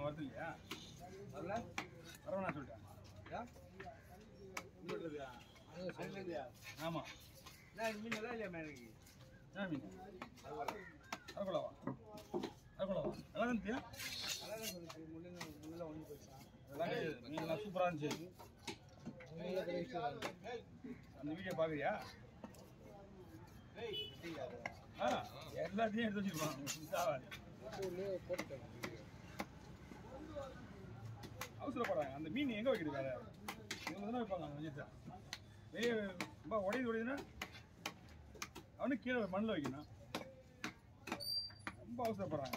நம்ம வருது இல்லையா வரல வரவா நான் சொல்லிட்டேன் யா இன்னொரு இருக்கா இல்லையா ஆமாம் நான் மீன் நல்லா இல்லையா மேனக்கு என்ன மீன் அது வரல அரக்குலாவா அரக்குலாவா நல்லா இருந்துச்சியா அதான் சொல்லிச்சு முள்ள முள்ள ஒன்று போயிடுச்சா அதெல்லாம் கிடையாது மீன்லாம் சூப்பராக இருந்துச்சு அந்த வீடியோ பார்க்குறியா ஆ எல்லாத்தையும் எடுத்து வச்சுருப்பான் மிஸ் ஆகாது அவசரப்படுறாங்க அந்த மீன் எங்கே வைக்கிறது வேற இவங்க தானே வைப்பாங்க அந்த மஞ்சத்தை வெளியே ரொம்ப உடையுது உடையுதுன்னா அவனுக்கு கீழே மண்ணில் வைக்கணும் ரொம்ப அவசரப்படுறாங்க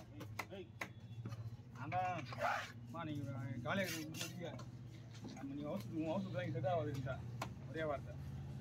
அதான் அம்மா நீங்கள் காலையில் முடிச்சுக்க நம்ம நீங்கள் அவசரம் உங்கள் அவசரம் தான் செட் ஆகாதுன்ட்டா ஒரே வார்த்தை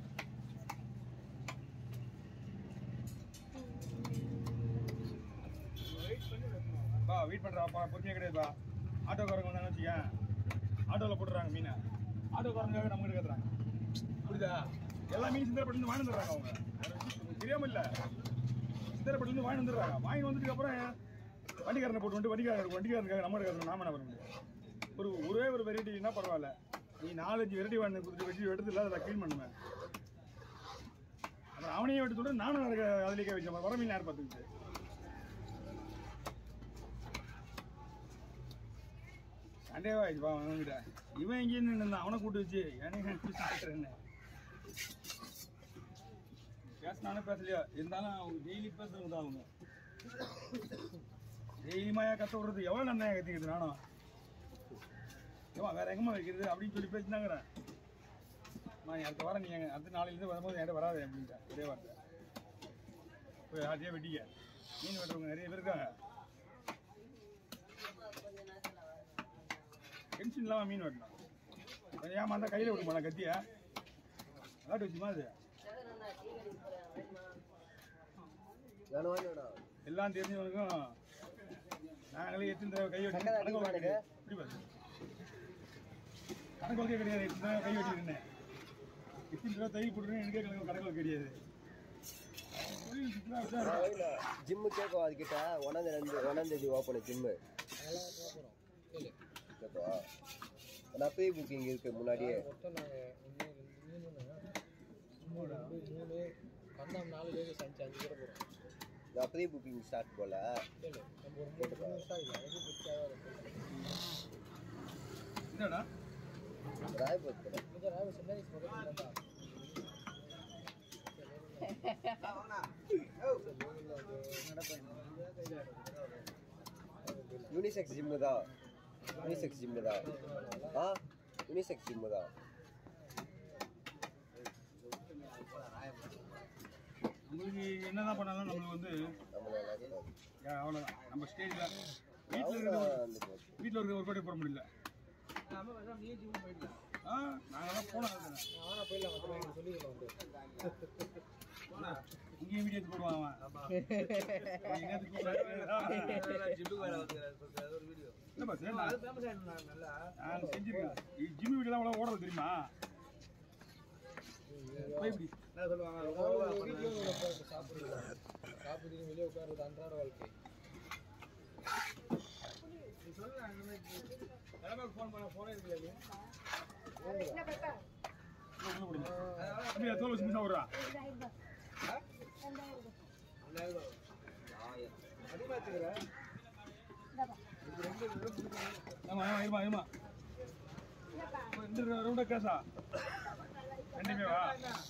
பா வெயிட் பண்ணுறாப்பா பொறுமையாக கிடையாதுப்பா ஆட்டோக்காரங்க வந்தாங்கன்னு வச்சுக்கேன் ஆட்டோவில் போட்டுறாங்க மீனை ஆட்டோக்காரங்க நம்ம கிட்ட கேட்குறாங்க புரியுதா எல்லா மீன் சிந்தரப்பட்டு வாங்கி வந்துடுறாங்க அவங்க வேற விஷயம் தெரியாம இல்லை சிந்தரப்பட்டு வாங்கி வந்துடுறாங்க வாங்கி வந்ததுக்கு அப்புறம் வண்டிக்காரனை போட்டு வந்து வண்டிக்காரன் வண்டிக்காரனுக்காக நம்ம கிட்ட நாம என்ன பண்ண முடியும் ஒரு ஒரே ஒரு வெரைட்டினா பரவாயில்ல நீ நாலஞ்சு வெரைட்டி வாங்கி கொடுத்து வச்சு எடுத்து இல்லை அதை க்ளீன் பண்ணுவேன் அப்புறம் அவனையும் விட்டு சொல்லிட்டு நானும் அதுக்கு அதுலேயே வச்சேன் வர மீன் யார் பார்த்துக்கிட்டு சண்டேவா ஆயிடுச்சு வா அவன்கிட்ட இவன் எங்கேயும் நின்று அவனை கூட்டு வச்சு எனக்கு என்ன பேசினானே பேசலையா இருந்தாலும் அவங்க டெய்லி பேசுறவங்க தான் அவங்க டெய்லிமாயா கத்த விடுறது எவ்வளோ நன்மையாக கத்திக்கிறது நானும் ஏமா வேற எங்கம்மா வைக்கிறது அப்படின்னு சொல்லி பேசினாங்கிறேன் நான் அடுத்த வாரம் நீ எங்க அடுத்த நாளையிலேருந்து வரும்போது என்கிட்ட வராது அப்படின்ட்டேன் ஒரே வார்த்தை போய் யார்ட்டையே வெட்டிக்க மீன் வெட்டுறவங்க நிறைய பேர் இருக்காங்க டென்ஷன் இல்லாமல் மீன் வெட்டணும் கொஞ்சம் ஏமா இருந்தால் கையில் விட்டு போனா கத்தியா விளாட்டு வச்சுமா அது எல்லாம் தெரிஞ்சவனுக்கும் நாங்களே எத்தனை தடவை கை வெட்டி கணக்கு வைக்க கிடையாது இப்படி பாரு கணக்கு வைக்க கிடையாது எத்தனை தடவை கை வெட்டிருந்தேன் எத்தனை தடவை தை போட்டுருன்னு எனக்கே கணக்கு கணக்கு வைக்க கிடையாது தொழில் சுற்றுலா விட்டா ஜிம்மு கேட்கும் அதுக்கிட்ட ஒன்னாம் தேதி ஒன்னாம் தேதி ஓப்பன் ஜிம்மு கேட்கவா நான் ப்ரீ புக்கிங் இருக்கு முன்னாடியே நான் ப்ரீ புக்கிங் ஸ்டார்ட் போல என்னடா ராயபுரத்தில் யூனிசெக்ஸ் ஜிம்மு தான் யூனிசெக்ஸ் ஜிம்மு தான் ஆ யூனிசெக்ஸ் ஜிம்மு தான் நம்மளுக்கு என்னதான் பண்ணாலும் நம்மளுக்கு வந்து நம்மள எல்லாத்தையும் ஏன் அவ்வளோதான் நம்ம ஸ்டேஜில் வீட்டில் இருக்கிற வீட்டில் இருக்கிற ஒரு கோட்டை போட முடியல நம்ம வந்து நீ ஜிம் போயிடலாம் ஆ நாங்களாம் போனோம் அவனா போயிடலாம் மொத்தம் சொல்லிக்கலாம் வந்து இங்கேயும் வீடியோ எடுத்து போடுவான் அவன் என்னத்துக்கு கூப்பிடாது? ஜிம்முக்கு வேற வந்து ஒரு வீடியோ இல்லப்பா, சரி, நான் அது ஃபேமஸ் ஆயிடும் நல்லா நான் செஞ்சிருக்கேன் இது ஜிம்மி வீடியோலாம் அவ்வளோ ஓடல தெரியுமா போய் இப்படி என்ன சொல்லுவாங்க சாப்பிட்டு வெளியே உட்காருறது அன்றாட வாழ்க்கை நீ சொல்லு அந்த மாதிரி தலைமைக்கு ஃபோன் பண்ண ஃபோனே இருக்காது உள்ள போடுங்க. அப்படியே தோல் வச்சு முழுசா விடுறா அதிகமாக வச்சுக்கிறேன் ஆமா ஆமா இருமா இருமா ரெண்டு ரவுண்டா கேஸா ரெண்டுமே வா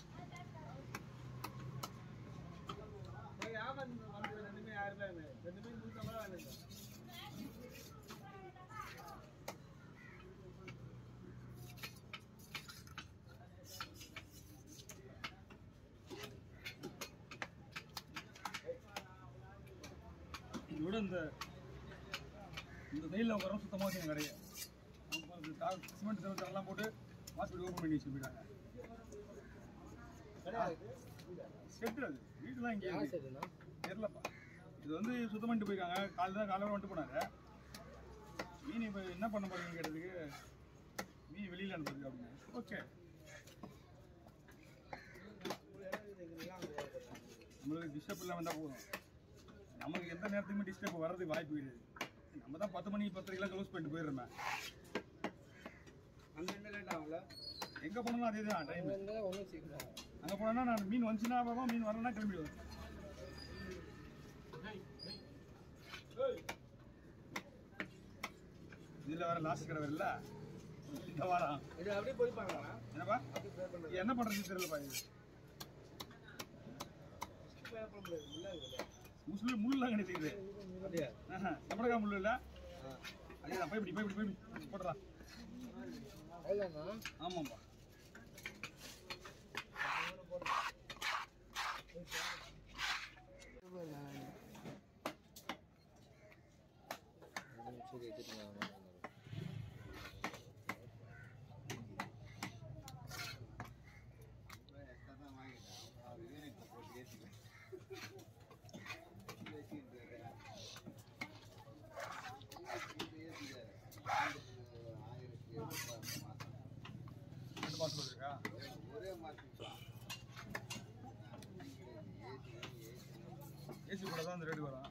வியாபாரம் வந்து ரெண்டுமே யாருமே இல்லை ரெண்டுமே நூற்றி ஐம்பது ரூபா வேணும் இதோட இந்த இந்த வெயிலில் உட்காரம் சுத்தமாக வச்சு கடையை சிமெண்ட் தவிர்த்து எல்லாம் போட்டு ஹாஸ்பிட்டல் ஓப்பன் பண்ணி வச்சு போயிட்டாங்க செட்டு அது வீட்டுலாம் இங்கே இருக்கு. சரிண்ணா தெரியலப்பா இது வந்து சுத்தம் பண்ணிட்டு போயிருக்காங்க காலையில் தான் காலையில் வந்துட்டு போனாங்க மீன் இப்போ என்ன பண்ண போறீங்கன்னு கேட்டதுக்கு மீன் வெளியில் அனுப்புறது அப்படின்னு ஓகே நம்மளுக்கு டிஸ்டர்ப் இல்லாமல் இருந்தால் போதும் நமக்கு எந்த நேரத்துக்குமே டிஸ்டர்ப் வர்றதுக்கு வாய்ப்பு கிடையாது நம்ம தான் பத்து மணி பத்தரைக்கெல்லாம் க்ளோஸ் பண்ணிட்டு போயிடுறோமே அங்க என்ன லேட் ஆகும்ல எங்க போனாலும் அதே தான் டைம் இருந்தால் ஒன்றும் சீக்கிரம் அங்க போனா நான் மீன் வந்துச்சுன்னா பார்ப்போம் மீன் வரலன்னா கிளம்பிடுவேன் இதுல வேற லாஸ்ட் கடை வரல இந்த வாரம் இது அப்படியே போய்ப்பாங்களா என்னப்பா இது என்ன பண்றது தெரியலப்பா இது முள்ளு முள்ளுலாம் கிடைக்குது அப்படியா சம்பளக்கா முள்ளு இல்ல அதே தான் போய் இப்படி போய் இப்படி போய் இப்படி போட்டுறான் அவ்வளோண்ணா ஆமாப்பா சரி எடுத்துட்டு ரெண்டு மாசம் இருக்கா ஏசி கூட தான் அந்த ரேட்டு வரும்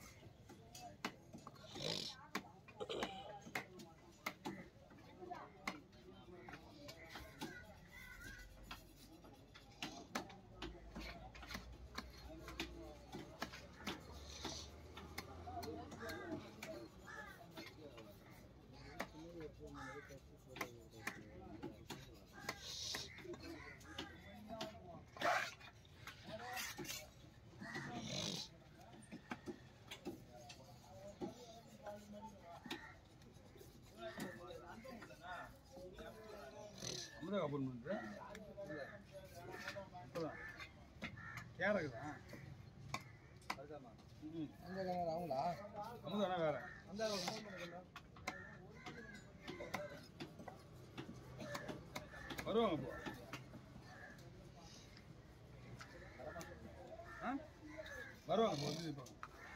அமுதா கபூர் பண்ணுறது இப்போதான் கேரக்குதா ம் அந்த கலர் அவங்களா அமுதானா வேற அந்த ஃபோன் பண்ணுங்க வருவாங்க இப்போ ஆ வருவாங்க இப்போ வந்து இப்போ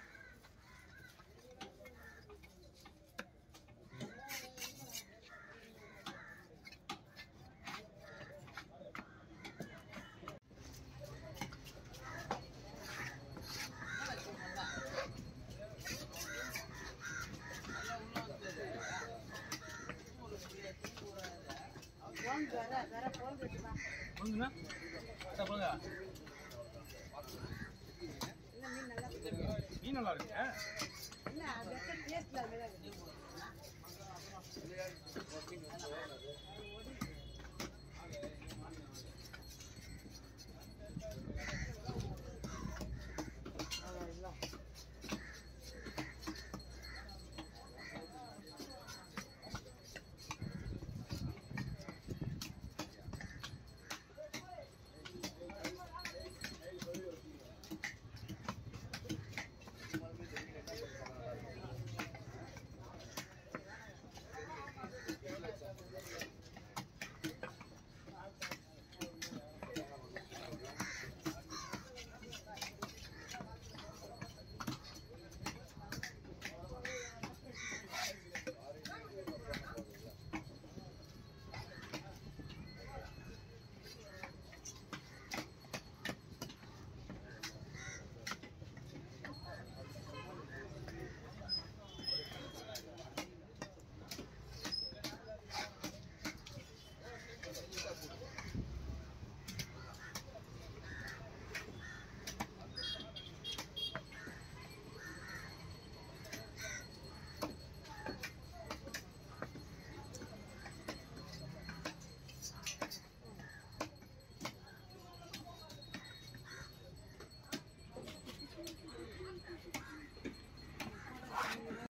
சொல்லுங்கண்ணா சொல்லுங்க மீன் நல்லா இருக்கு